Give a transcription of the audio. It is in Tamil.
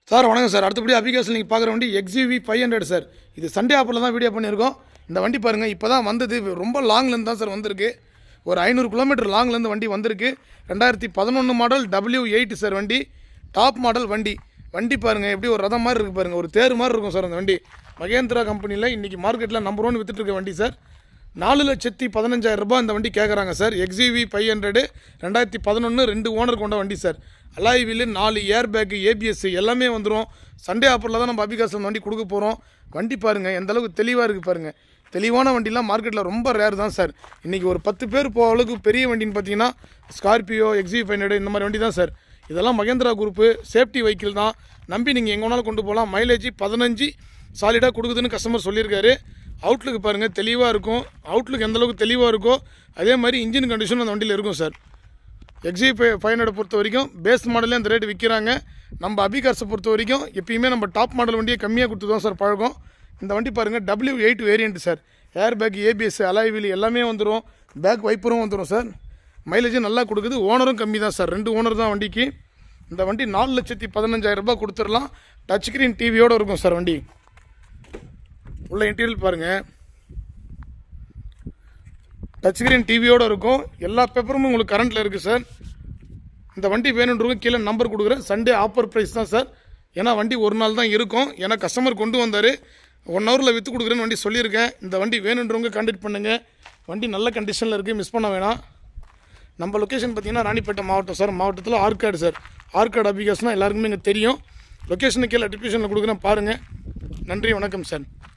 சார் வணக்கம் சார் அடுத்தபடி அபிகாசல் நீங்கள் பார்க்குற வண்டி எக்ஸிவி ஃபைவ் ஹண்ட்ரட் சார் இது சண்டே ஆஃபரில் தான் வீடியோ பண்ணியிருக்கோம் இந்த வண்டி பாருங்கள் இப்போ தான் வந்தது ரொம்ப லாங்லேருந்து தான் சார் வந்திருக்கு ஒரு ஐநூறு கிலோமீட்டர் லாங்லேருந்து வண்டி வந்திருக்கு ரெண்டாயிரத்தி பதினொன்று மாடல் டபிள்யூ எயிட் சார் வண்டி டாப் மாடல் வண்டி வண்டி பாருங்கள் எப்படி ஒரு ரதம் மாதிரி இருக்குது பாருங்கள் ஒரு தேர் மாதிரி இருக்கும் சார் அந்த வண்டி மகேந்திரா கம்பெனியில் இன்றைக்கி மார்க்கெட்டில் நம்பர் ஒன் வித்துட்டு இருக்க வண்டி சார் நாலு லட்சத்தி பதினஞ்சாயிரம் ரூபாய் இந்த வண்டி கேட்குறாங்க சார் எக்ஸிவி ஃபைவ் ஹண்ட்ரடு ரெண்டாயிரத்தி பதினொன்று ரெண்டு ஓனர் கொண்ட வண்டி சார் அலாய் வீலு நாலு ஏர் பேக்கு ஏபிஎஸ் எல்லாமே வந்துடும் சண்டே ஆஃபரில் தான் நம்ம அபிகாஸ் அந்த வண்டி கொடுக்க போகிறோம் வண்டி பாருங்கள் எந்த அளவுக்கு தெளிவாக இருக்குது பாருங்கள் தெளிவான வண்டிலாம் மார்க்கெட்டில் ரொம்ப ரேர் தான் சார் இன்றைக்கி ஒரு பத்து பேர் போக அளவுக்கு பெரிய வண்டின்னு பார்த்தீங்கன்னா ஸ்கார்பியோ எக்ஸி ஃபைவ் ஹண்ட்ரட் இந்த மாதிரி வண்டி தான் சார் இதெல்லாம் மகேந்திரா குரூப்பு சேஃப்டி வெஹிக்கிள் தான் நம்பி நீங்கள் எங்கே வேணாலும் கொண்டு போகலாம் மைலேஜ் பதினஞ்சு சாலிடாக கொடுக்குதுன்னு கஸ்டமர் சொல்லியிருக்காரு அவுட்லுக்கு பாருங்கள் தெளிவாக இருக்கும் அவுட்லுக் எந்த அளவுக்கு தெளிவாக இருக்கோ அதே மாதிரி இன்ஜின் கண்டிஷன் அந்த வண்டியில் இருக்கும் sir XUV five five hundred பொறுத்த வரைக்கும் பேஸ் மாடலே அந்த ரேட்டு விற்கிறாங்க நம்ம அபிகார்ஸை பொறுத்த வரைக்கும் எப்பயுமே நம்ம டாப் மாடல் வண்டியை கம்மியாக கொடுத்து தான் சார் பழக்கம் இந்த வண்டி பாருங்கள் W eight variant sir airbag ABS alloy wheel எல்லாமே வந்துடும் பேக் வைப்பரும் வந்துடும் சார் மைலேஜும் நல்லா கொடுக்குது ஓனரும் கம்மி தான் சார் ரெண்டு ஓனர் தான் வண்டிக்கு இந்த வண்டி நாலு லட்சத்தி பதினஞ்சாயிரம் ரூபாய் கொடுத்துடலாம் டச் ஸ்க்ரீன் டிவியோடு இருக்கும் சார் வண்டி உள்ள இன்டீரியல் பாருங்கள் டச் ஸ்க்ரீன் டிவியோடு இருக்கும் எல்லா பேப்பரும் உங்களுக்கு கரண்ட்டில் இருக்குது சார் இந்த வண்டி வேணுன்றவங்க கீழே நம்பர் கொடுக்குறேன் சண்டே ஆஃபர் ப்ரைஸ் தான் சார் ஏன்னா வண்டி ஒரு நாள் தான் இருக்கும் ஏன்னா கஸ்டமர் கொண்டு வந்தார் ஒன் ஹவரில் விற்று கொடுக்குறேன்னு வண்டி சொல்லியிருக்கேன் இந்த வண்டி வேணுன்றவங்க கான்டாக்ட் பண்ணுங்கள் வண்டி நல்ல கண்டிஷனில் இருக்குது மிஸ் பண்ண வேணாம் நம்ம லொக்கேஷன் பார்த்தீங்கன்னா ராணிப்பேட்டை மாவட்டம் சார் மாவட்டத்தில் ஆர்காடு சார் ஆர்காடு அபிகாஸ்னால் எல்லாருக்குமே இங்கே தெரியும் லொக்கேஷனுக்கு கீழே டிஸ்கிரிப்ஷனில் கொடுக்குறேன் பாருங்கள் நன்றி வணக்கம் சார்